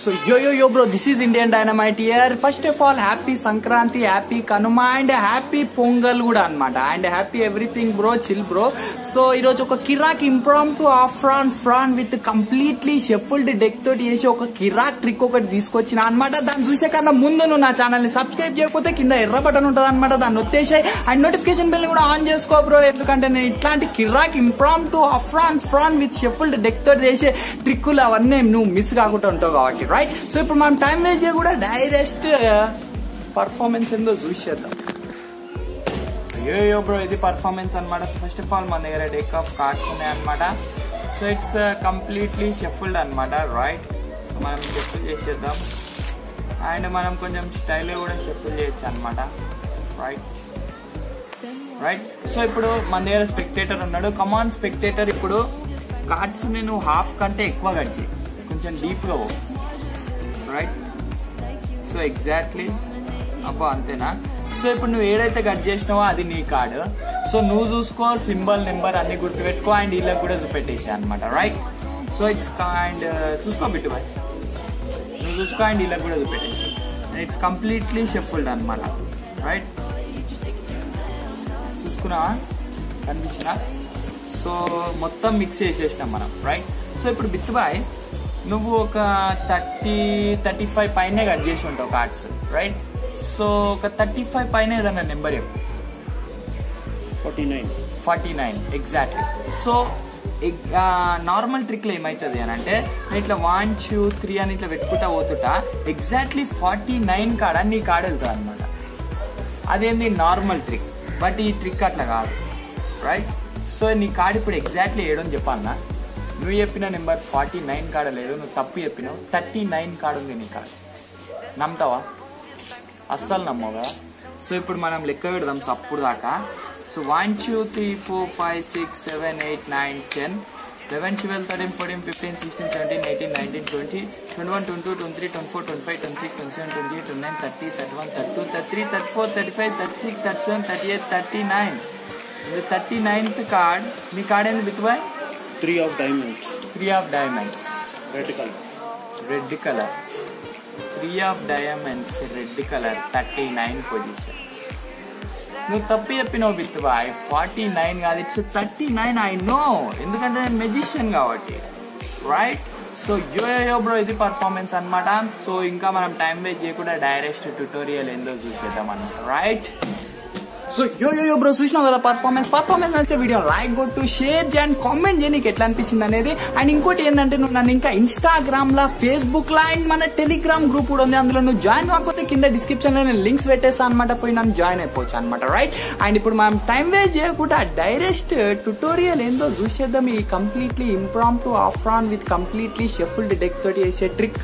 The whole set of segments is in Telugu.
So yo yo yo bro, this is Indian Dynamite here. First of all, happy Sankranti, happy Kanuma and happy Pongal కూడా అన్నమాట and happy everything bro chill bro so ఈరోజు ఒక కిరాక్ ఇంప్రామ్ టు ఆఫ్రాన్ ఫ్రాన్ విత్ కంప్లీట్లీ షెఫుల్డ్ డెక్ తోటి చేసి ఒక కిరాక్ ట్రిక్ ఒకటి తీసుకొచ్చిన అనమాట దాన్ని చూసే కన్నా ముందు నువ్వు నా ఛానల్ ని సబ్స్క్రైబ్ చేయకపోతే కింద ఎర్ర బటన్ ఉంటుంది అనమాట దాన్ని వచ్చేసాయి అండ్ నోటిఫికేషన్ బెల్ కూడా ఆన్ చేసుకో బ్రో ఎందుకంటే నేను ఇట్లాంటి కిరాక్ ఇంప్రామ్ టు అఫ్రాన్ ఫ్రాన్ విత్ షెఫుల్డ్ డెక్ తోటి చేసే ట్రిక్కులు అవన్నీ నువ్వు మిస్ కాకుండా ఉంటావు కాబట్టి రైట్ సో ఇప్పుడు మనం టైం వేస్ట్ చేయకుండా డైరెక్ట్ పర్ఫార్మెన్స్ ఏందో చూసేద్దాం అయ్యో బ్రో ఇది పర్ఫార్మెన్స్ అనమాట సో ఫస్ట్ ఆఫ్ ఆల్ మన దగ్గర డెక్ ఆఫ్ కార్డ్స్ ఉన్నాయి అనమాట సో ఇట్స్ కంప్లీట్లీ షఫుల్డ్ అనమాట రైట్ సో మనం షఫుల్ చేసేద్దాం అండ్ మనం కొంచెం స్టైల్ కూడా షఫుల్ చేయొచ్చు అనమాట రైట్ రైట్ సో ఇప్పుడు మన దగ్గర స్పెక్టేటర్ ఉన్నాడు కమాన్ స్పెక్టేటర్ ఇప్పుడు కార్డ్స్ నేను హాఫ్ కంటే ఎక్కువ కట్ చేయి కొంచెం డీప్గా పో రైట్ సో ఎగ్జాక్ట్లీ అబ్బా అంతేనా సో ఇప్పుడు నువ్వు ఏదైతే కట్ చేసినావో అది నీ కార్డు సో నువ్వు చూసుకో సింబల్ నెంబర్ అన్ని గుర్తుపెట్టుకో అండ్ వీళ్ళకి కూడా చూపెట్టేసా అనమాట రైట్ సో ఇట్స్ అండ్ చూసుకో బిట్టు బాయ్ నువ్వు చూసుకో అండ్ వీళ్ళకి కూడా చూపెట్టేసి ఇట్స్ కంప్లీట్లీ షెఫుల్డ్ అనమాట రైట్ చూసుకున్నావా కనిపించిన సో మొత్తం మిక్స్ చేసేసినాం మనం రైట్ సో ఇప్పుడు బిత్తుబాయ్ నువ్వు ఒక థర్టీ థర్టీ ఫైవ్ పైనే కట్ చేసి ఉంటావు కార్డ్స్ రైట్ సో ఒక థర్టీ ఫైవ్ పైన ఏదన్నా నెంబర్ చెప్పు forty nine forty nine exactly so normal ట్రిక్లో ఏమవుతుంది అని అంటే నేను ఇట్లా వన్ టూ త్రీ అని ఇట్లా పెట్టుకుంటా పోతుంటా ఎగ్జాక్ట్లీ ఫార్టీ నైన్ కాడ నీ కాడ వెళ్తుంది అనమాట అదేంది నార్మల్ ట్రిక్ బట్ ఈ ట్రిక్ అట్లా కాదు రైట్ సో నీ కార్డ్ ఇప్పుడు ఎగ్జాక్ట్లీ ఏడని చెప్పాలన్నా నువ్వు చెప్పిన నెంబర్ ఫార్టీ నైన్ కాడ లేదు నువ్వు తప్పు చెప్పినావు థర్టీ నైన్ కాడ ఉంది నీ కార్డ్ నమ్ముతావా అస్సలు నమ్మవుగా సో ఇప్పుడు మనం లెక్క పెడదాం సప్పుడు దాకా so one two three four five six seven eight nine ten eleven twelve thirteen fourteen fifteen sixteen seventeen eighteen nineteen twenty twenty one twenty two twenty three twenty four twenty five twenty six twenty seven twenty eight twenty nine thirty thirty one thirty two thirty three thirty four thirty five thirty six thirty seven thirty eight thirty nine ఇది థర్టీ నైన్త్ కార్డ్ మీ కార్డ్ ఏంది with bye three of diamonds three of diamonds red colour red colour three of diamonds red colour thirty nine position నువ్వు తప్పు చెప్పినావు విత్ బాయ్ ఫార్టీ నైన్ కాదు it's thirty nine I know ఎందుకంటే నేను మెజిషియన్ కాబట్టి రైట్ సో యో యో బ్రో ఇది పర్ఫార్మెన్స్ అన్నమాట సో ఇంకా మనం టైం వేస్ట్ చేయకుండా డైరెక్ట్ ట్యూటోరియల్ ఏందో చూసేద్దాం అన్నమాట రైట్ సో యో యో యో బ్రో చూసినావు కదా పర్ఫార్మెన్స్ పర్ఫార్మెన్స్ నచ్చితే వీడియో లైక్ కొట్టు షేర్ చేయండి కామెంట్ చేయి నీకు ఎట్లా అనిపించింది అనేది అండ్ ఇంకోటి ఏంటంటే నువ్వు నన్ను ఇంకా ఇన్స్టాగ్రామ్ లా ఫేస్బుక్ లా అండ్ మన టెలిగ్రామ్ గ్రూప్ కూడా ఉంది అందులో నువ్వు జాయిన్ కాకపోతే కింద డిస్క్రిప్షన్ లో నేను లింక్స్ పెట్టేస్తా అనమాట పోయి నన్ను జాయిన్ అయిపోవచ్చు అనమాట రైట్ అండ్ ఇప్పుడు మనం టైం వేస్ట్ చేయకుండా డైరెక్ట్ ట్యుటోరియల్ ఏందో చూసేద్దాం ఈ కంప్లీట్లీ ఇంప్రామ్ టు ఆఫ్రాన్ విత్ కంప్లీట్లీ షెఫుల్డ్ డెక్ తోటి చేసే ట్రిక్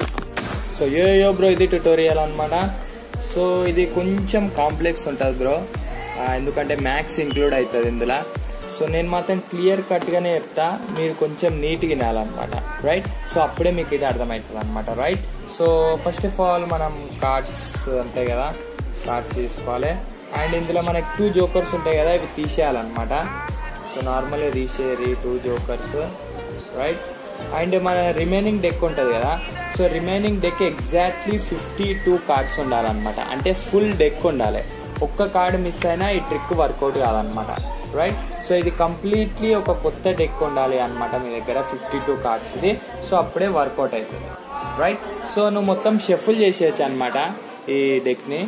సో యో యో బ్రో ఇది ట్యుటోరియల్ అనమాట సో ఇది కొంచెం కాంప్లెక్స్ ఉంటుంది బ్రో ఎందుకంటే మ్యాథ్స్ ఇంక్లూడ్ అవుతుంది ఇందులో సో నేను మాత్రం క్లియర్ కట్గానే చెప్తా మీరు కొంచెం నీట్గా వినాలన్నమాట రైట్ సో అప్పుడే మీకు ఇది అర్థమవుతుంది అనమాట right so first of all మనం కార్డ్స్ ఉంటాయి కదా కార్డ్స్ తీసుకోవాలి అండ్ ఇందులో మనకి టూ జోకర్స్ ఉంటాయి కదా ఇవి తీసేయాలన్నమాట సో నార్మల్గా తీసేయాలి టూ జోకర్స్ రైట్ అండ్ మన రిమైనింగ్ డెక్ ఉంటుంది కదా so remaining deck exactly fifty two cards ఉండాలన్నమాట అంటే ఫుల్ డెక్ ఉండాలి ఒక్క కార్డ్ మిస్ అయినా ఈ ట్రిక్ వర్కౌట్ కాదనమాట రైట్ సో ఇది కంప్లీట్లీ ఒక కొత్త డెక్ ఉండాలి అనమాట మీ దగ్గర ఫిఫ్టీ టూ కార్డ్స్ ఇది సో అప్పుడే వర్కౌట్ అవుతుంది రైట్ సో నువ్వు మొత్తం షెఫుల్ చేసేయచ్చు అనమాట ఈ డెక్ని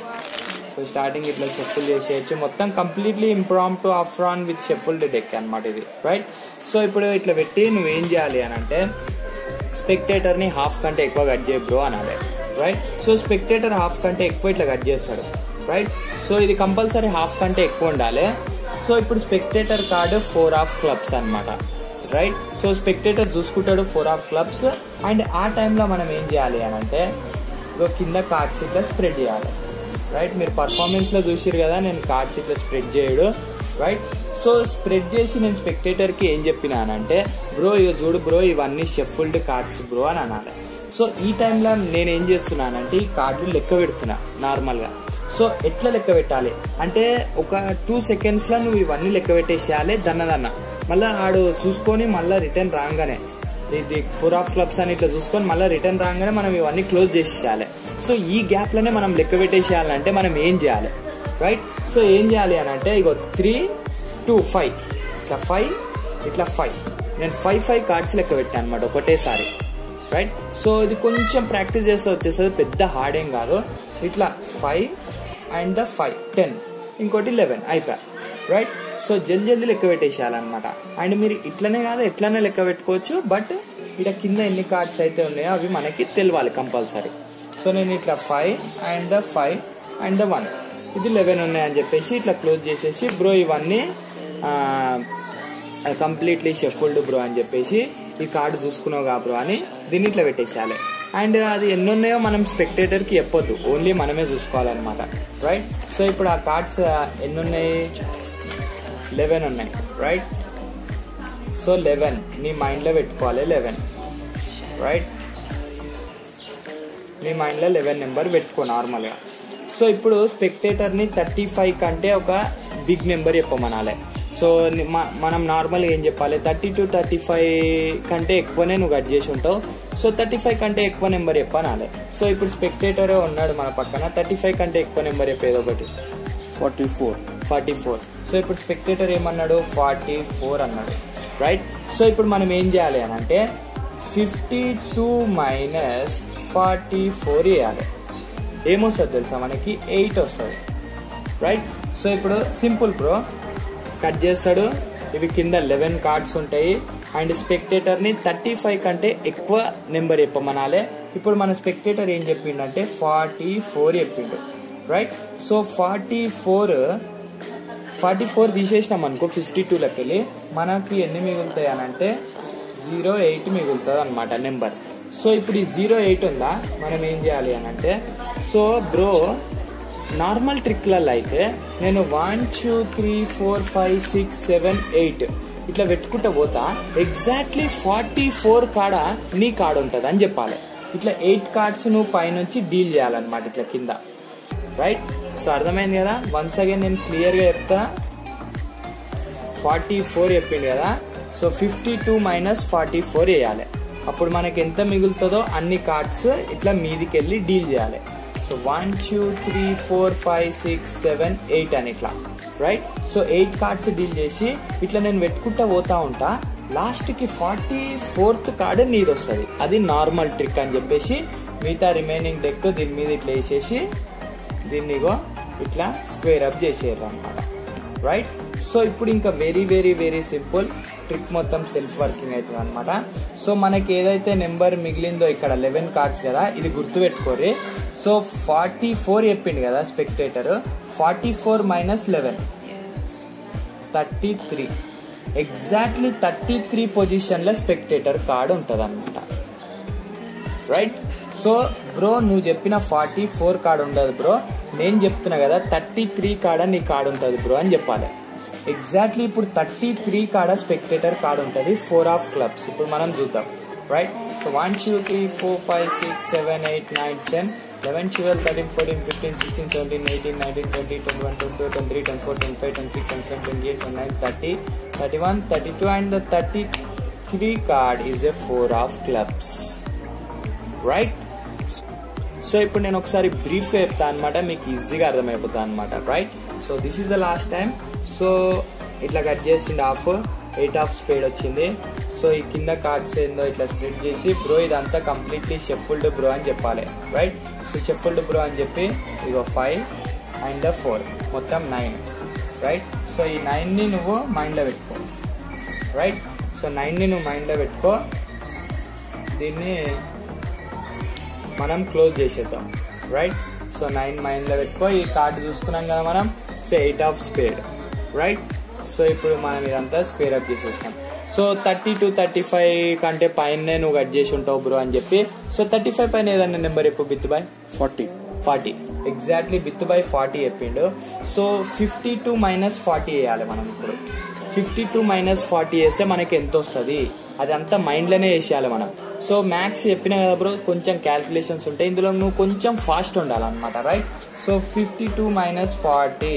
సో స్టార్టింగ్ ఇట్లా షెఫుల్ చేసేయచ్చు మొత్తం కంప్లీట్లీ ఇంప్రామ్ టు అఫ్రాన్ విత్ షెఫుల్డ్ డెక్ అనమాట ఇది రైట్ సో ఇప్పుడు ఇట్లా పెట్టి నువ్వు ఏం చేయాలి అని అంటే స్పెక్టేటర్ ని హాఫ్ కంటే ఎక్కువ కట్ చేయ బ్రో అనాలి రైట్ సో స్పెక్టేటర్ హాఫ్ కంటే ఎక్కువ ఇట్లా కట్ చేస్తాడు రైట్ సో ఇది కంపల్సరీ హాఫ్ కంటే ఎక్కువ ఉండాలి సో ఇప్పుడు spectator card four of clubs అనమాట రైట్ సో స్పెక్టేటర్ చూసుకుంటాడు ఫోర్ ఆఫ్ క్లబ్స్ అండ్ ఆ టైంలో మనం ఏం చేయాలి అని అంటే ఇగో కింద కార్డ్స్ ఇట్లా స్ప్రెడ్ చేయాలి రైట్ మీరు పర్ఫార్మెన్స్ లో చూసిరు కదా నేను కార్డ్స్ ఇట్లా స్ప్రెడ్ చేయడు రైట్ సో స్ప్రెడ్ చేసి నేను స్పెక్టేటర్ కి ఏం చెప్పినానంటే బ్రో ఇక చూడు బ్రో ఇవన్నీ షెఫుల్డ్ కార్డ్స్ బ్రో అని అనాలి సో ఈ టైంలో నేను ఏం చేస్తున్నానంటే ఈ కార్డులు లెక్క పెడుతున్నా నార్మల్ గా సో ఎట్లా లెక్క పెట్టాలి అంటే ఒక టూ సెకండ్స్ లో నువ్వు ఇవన్నీ లెక్క పెట్టేసేయాలి దన్న దన్న మళ్ళీ ఆడు చూసుకొని మళ్ళీ రిటర్న్ రాగానే ఇది ఫోర్ ఆఫ్ క్లబ్స్ అని ఇట్లా చూసుకొని మళ్ళీ రిటర్న్ రాగానే మనం ఇవన్నీ క్లోజ్ చేసేయాలి సో ఈ గ్యాప్ లోనే మనం లెక్క పెట్టేసేయాలంటే మనం ఏం చేయాలి రైట్ సో ఏం చేయాలి అని అంటే ఇగో త్రీ టూ ఫైవ్ ఇట్లా ఫైవ్ ఇట్లా ఫైవ్ నేను ఫైవ్ ఫైవ్ కార్డ్స్ లెక్క పెట్టాను అనమాట ఒకటేసారి రైట్ సో ఇది కొంచెం ప్రాక్టీస్ చేస్తే వచ్చేసరి పెద్ద హార్డ్ ఏం కాదు ఇట్లా five and the five ten ఇంకోటి లెవెన్ అయిపోయా రైట్ సో జల్ది జల్దీ లెక్క పెట్టేసేయాలన్నమాట అండ్ మీరు ఇట్లనే కాదు ఎట్లనే లెక్క పెట్టుకోవచ్చు బట్ ఇక్కడ కింద ఎన్ని కార్డ్స్ అయితే ఉన్నాయో అవి మనకి తెలియాలి కంపల్సరీ సో నేను ఇట్లా five and the five and the one ఇది లెవెన్ ఉన్నాయని చెప్పేసి ఇట్లా క్లోజ్ చేసేసి బ్రో ఇవన్నీ కంప్లీట్లీ షెఫుల్డ్ బ్రో అని చెప్పేసి ఈ కార్డు చూసుకున్నావు కా బ్రో అని దీన్ని ఇట్లా పెట్టేసేయాలి అండ్ అది ఎన్ని ఉన్నాయో మనం స్పెక్టేటర్ కి చెప్పొద్దు ఓన్లీ మనమే చూసుకోవాలన్నమాట రైట్ సో ఇప్పుడు ఆ కార్డ్స్ ఎన్ని ఉన్నాయి లెవెన్ ఉన్నాయి రైట్ సో లెవెన్ నీ మైండ్లో పెట్టుకోవాలి లెవెన్ రైట్ నీ మైండ్లో లెవెన్ నెంబర్ పెట్టుకో నార్మల్గా సో ఇప్పుడు స్పెక్టేటర్ని థర్టీ ఫైవ్ కంటే ఒక బిగ్ నెంబర్ చెప్పమనాలి సో ని- మ- మనం నార్మల్గా ఏం చెప్పాలి థర్టీ టు థర్టీ ఫైవ్ కంటే ఎక్కువనే నువ్వు కట్ చేసి ఉంటావు సో థర్టీ ఫైవ్ కంటే ఎక్కువ నెంబర్ చెప్పనాలి సో ఇప్పుడు స్పెక్టేటర్ ఉన్నాడు మన పక్కన థర్టీ ఫైవ్ కంటే ఎక్కువ నెంబర్ చెప్పేది ఒకటి forty four forty four so ఇప్పుడు స్పెక్టేటర్ ఏమన్నాడు ఫార్టీ ఫోర్ అన్నాడు రైట్ సో ఇప్పుడు మనం ఏం చేయాలి అని అంటే fifty two minus forty four వేయాలి ఏమొస్తుంది తెలుసా మనకి ఎయిట్ వస్తుంది రైట్ సో ఇప్పుడు సింపుల్ బ్రో కట్ చేస్తాడు ఇవి కింద లెవెన్ కార్డ్స్ ఉంటాయి అండ్ స్పెక్టేటర్ ని థర్టీ ఫైవ్ కంటే ఎక్కువ నెంబర్ చెప్పమనాలే ఇప్పుడు మన స్పెక్టేటర్ ఏం చెప్పిండంటే ఫార్టీ ఫోర్ చెప్పిండు right so forty four forty four తీసేసినాం అనుకో ఫిఫ్టీ టూలోకి వెళ్ళి మనకి ఎన్ని మిగులుతాయి అని అంటే జీరో ఎయిట్ మిగులుతుంది అనమాట నెంబర్ సో ఇప్పుడు ఈ జీరో ఎయిట్ ఉందా మనం ఏం చేయాలి అని అంటే సో బ్రో నార్మల్ ట్రిక్లలో అయితే నేను one two three four five six seven eight ఇట్లా పెట్టుకుంటా పోతా ఎగ్జాక్ట్లీ ఫార్టీ ఫోర్ కాడ నీ కార్డ్ ఉంటుంది అని చెప్పాలి ఇట్లా ఎయిట్ కార్డ్స్ నువ్వు పైనుంచి డీల్ చేయాలన్నమాట ఇట్లా కింద రైట్ సో అర్థమైంది కదా వన్స్ అగైన్ నేను క్లియర్గా చెప్తా ఫార్టీ ఫోర్ చెప్పింది కదా so fifty two minus forty four వేయాలి అప్పుడు మనకి ఎంత మిగులుతుందో అన్ని కార్డ్స్ ఇట్లా మీదికి వెళ్ళి డీల్ చేయాలి so one two three four five six seven eight అని ఇట్లా right so eight cards deal చేసి ఇట్లా నేను పెట్టుకుంటా పోతా ఉంటా లాస్ట్ కి ఫార్టీ ఫోర్త్ కార్డ్ నీది వస్తుంది అది నార్మల్ ట్రిక్ అని చెప్పేసి మిగతా రిమైనింగ్ డెక్ దీని మీద ఇట్లా వేసేసి దీన్ని ఇగో ఇట్లా స్క్వేర్ అప్ చేసేయాలి అనమాట రైట్ సో ఇప్పుడు ఇంకా very very very simple trick మొత్తం సెల్ఫ్ వర్కింగ్ అవుతుంది అనమాట సో మనకి ఏదైతే నెంబర్ మిగిలిందో ఇక్కడ లెవెన్ కార్డ్స్ కదా ఇది గుర్తుపెట్టుకోరి సో ఫార్టీ ఫోర్ చెప్పింది కదా spectator forty four minus eleven thirty three exactly thirty three position లో స్పెక్టేటర్ కార్డ్ ఉంటుంది అనమాట రైట్ సో బ్రో నువ్వు చెప్పిన ఫార్టీ ఫోర్ కార్డ్ ఉండదు బ్రో నేను చెప్తున్నా కదా థర్టీ త్రీ కాడ నీ కార్డ్ ఉంటుంది బ్రో అని చెప్పాలి ఎగ్జాక్ట్లీ ఇప్పుడు థర్టీ త్రీ కాడ స్పెక్టేటర్ కార్డ్ ఉంటుంది ఫోర్ ఆఫ్ క్లబ్స్ ఇప్పుడు మనం చూద్దాం right so one two three four five six seven eight nine ten eleven twelve thirteen fourteen fifteen sixteen seventeen eighteen nineteen twenty twenty one twenty two twenty three twenty four twenty five twenty six twenty seven twenty eight twenty nine thirty thirty one thirty two and the thirty three card is a four of clubs right so ఇప్పుడు నేను ఒకసారి బ్రీఫ్ గా చెప్తా అనమాట మీకు ఈజీగా అర్థమైపోతా అనమాట right so this is the last time so ఇట్లా కట్ చేసింది హాఫ్ ఎయిట్ ఆఫ్ స్పేడ్ వచ్చింది సో ఈ కింద కార్డ్స్ ఏందో ఇట్లా స్ప్లిట్ చేసి బ్రో ఇదంతా కంప్లీట్లీ షెఫుల్డ్ బ్రో అని చెప్పాలి రైట్ సో షెఫుల్డ్ బ్రో అని చెప్పి ఇగో ఫైవ్ అండ్ ఫోర్ మొత్తం నైన్ రైట్ సో ఈ నైన్ని నువ్వు మైండ్లో పెట్టుకో రైట్ సో నైన్ని నువ్వు మైండ్లో పెట్టుకో దీన్ని మనం క్లోజ్ చేసేద్దాం రైట్ సో నైన్ మైండ్లో పెట్టుకో ఈ కార్డు చూసుకున్నాం కదా మనం so eight of spade right so ఇప్పుడు మనం ఇదంతా స్క్వేర్ అప్ చేసేసాం so thirty to thirty five కంటే పైన నువ్వు కట్ చేసి ఉంటావు బ్రో అని చెప్పి సో థర్టీ ఫైవ్ పైన ఏదన్నా నెంబర్ చెప్పు బిత్ బాయ్ ఫార్టీ ఫార్టీ ఎగ్జాక్ట్లీ బిత్ బై ఫార్టీ చెప్పిండు so fifty two minus forty వేయాలి మనం ఇప్పుడు ఫిఫ్టీ టూ మైనస్ ఫార్టీ వేస్తే మనకి ఎంత వస్తుంది అది అంతా మైండ్లోనే వేసేయాలి మనం సో మ్యాథ్స్ చెప్పిన కదా బ్రో కొంచెం క్యాల్కులేషన్స్ ఉంటాయి ఇందులో నువ్వు కొంచెం ఫాస్ట్ ఉండాలన్నమాట right so fifty two minus forty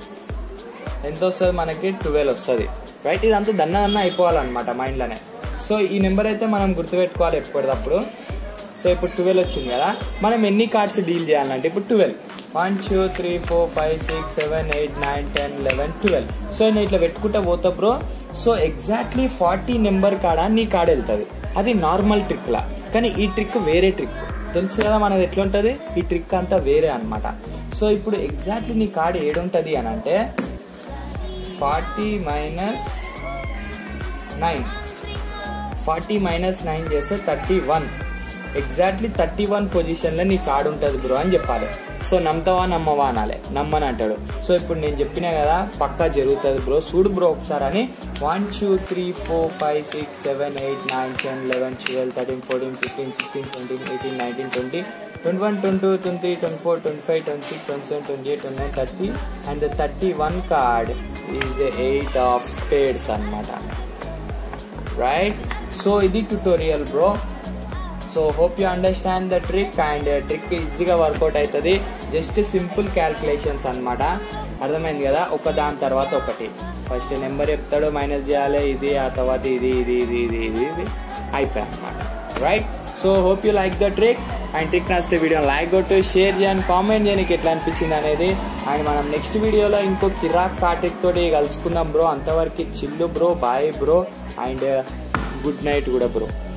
ఎంత వస్తుంది మనకి ట్వెల్వ్ వస్తుంది రైట్ ఇదంతా దన్న దన్న అయిపోవాలన్నమాట మైండ్లోనే సో సో ఈ నెంబర్ అయితే మనం గుర్తుపెట్టుకోవాలి ఎప్పటికప్పుడు సో ఇప్పుడు ట్వెల్వ్ వచ్చింది కదా మనం ఎన్ని కార్డ్స్ డీల్ చేయాలంటే ఇప్పుడు twelve one two three four five six seven eight nine ten eleven twelve so నేను ఇట్లా పెట్టుకుంటా పోతా bro so exactly forty number కాడ నీ కాడ వెళ్తుంది అది నార్మల్ ట్రిక్ లా కానీ ఈ ట్రిక్ వేరే ట్రిక్ తెలుసు కదా మనది ఎట్లుంటది ఈ ట్రిక్ అంతా వేరే అన్నమాట సో ఇప్పుడు ఎగ్జాక్ట్లీ నీ కార్డ్ ఏడుంటది అని అంటే forty minus nine forty minus nine చేస్తే thirty one exactly thirty one position లో నీ కార్డు ఉంటుంది బ్రో అని చెప్పాలి సో నమ్ముతావా నమ్మవా అనాలి నమ్మని అంటాడు సో ఇప్పుడు నేను చెప్పినా కదా పక్కా జరుగుతుంది బ్రో చూడు బ్రో ఒకసారి అని one two three four five six seven eight nine ten eleven twelve thirteen fourteen fifteen sixteen seventeen eighteen nineteen twenty twenty one twenty two twenty three twenty four twenty five twenty six twenty seven twenty eight twenty nine thirty and thirty one card is eight of spades అన్నమాట రైట్ సో ఇది tutorial bro so hope you understand the trick and trick ఈజీగా వర్కౌట్ అవుతుంది జస్ట్ సింపుల్ క్యాల్కులేషన్స్ అన్నమాట అర్థమైంది కదా ఒక దాని తర్వాత ఒకటి ఫస్ట్ నెంబర్ చెప్తాడు మైనస్ చేయాలి ఇది ఆ తర్వాత ఇది ఇది ఇది ఇది ఇది ఇది అయిపోయాయి అనమాట right so hope you like the trick and trick నచ్చితే వీడియో లైక్ కొట్టు షేర్ చేయండి కామెంట్ చేయడానికి ఎట్లా అనిపించింది అనేది అండ్ మనం నెక్స్ట్ వీడియోలో ఇంకో కిరాక్ కార్టిక్ తోటి కలుసుకుందాం బ్రో అంతవరకు chill bro bye bro and good night కూడా బ్రో